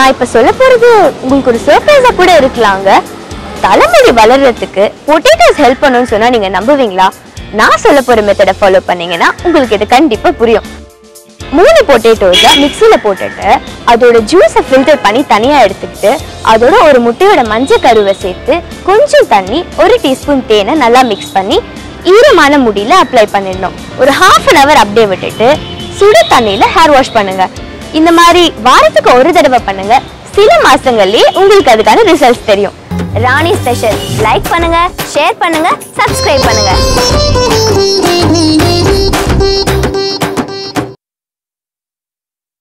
நான் இப்ப சொல்ல போறது உங்களுக்கு ஒரு சர்ப்ரைஸா கூட இருக்கலாங்க தலைமுடி வளர்றதுக்கு பொட்டேட்டோஸ் ஹெல்ப் பண்ணுன்னு சொன்னா நீங்க நம்புவீங்களா நான் சொல்ல போற மெத்தடை ஃபாலோ பண்ணீங்கன்னா உங்களுக்கு இது கண்டிப்பா புரியும் மூணு பொட்டேட்டோஸை மிக்சியில் போட்டுட்டு அதோட ஜூஸை ஃபில்டர் பண்ணி தனியாக எடுத்துக்கிட்டு அதோட ஒரு முட்டையோட மஞ்சள் கருவை சேர்த்து கொஞ்சம் தண்ணி ஒரு டீஸ்பூன் தேனை நல்லா மிக்ஸ் பண்ணி ஈரமான முடியில அப்ளை பண்ணிடணும் ஒரு ஹாஃப் அன் ஹவர் அப்படியே விட்டுட்டு சுடு தண்ணியில ஹேர் வாஷ் பண்ணுங்க இந்த மாதிரி வாரத்துக்கு ஒரு தடவை பண்ணுங்க சில மாசங்கள்லயே உங்களுக்கு அதுக்கான ரிசல்ட்ஸ் தெரியும் ராணி ஸ்பெஷல் லைக் பண்ணுங்க ஷேர் பண்ணுங்க சப்ஸ்கிரைப் பண்ணுங்க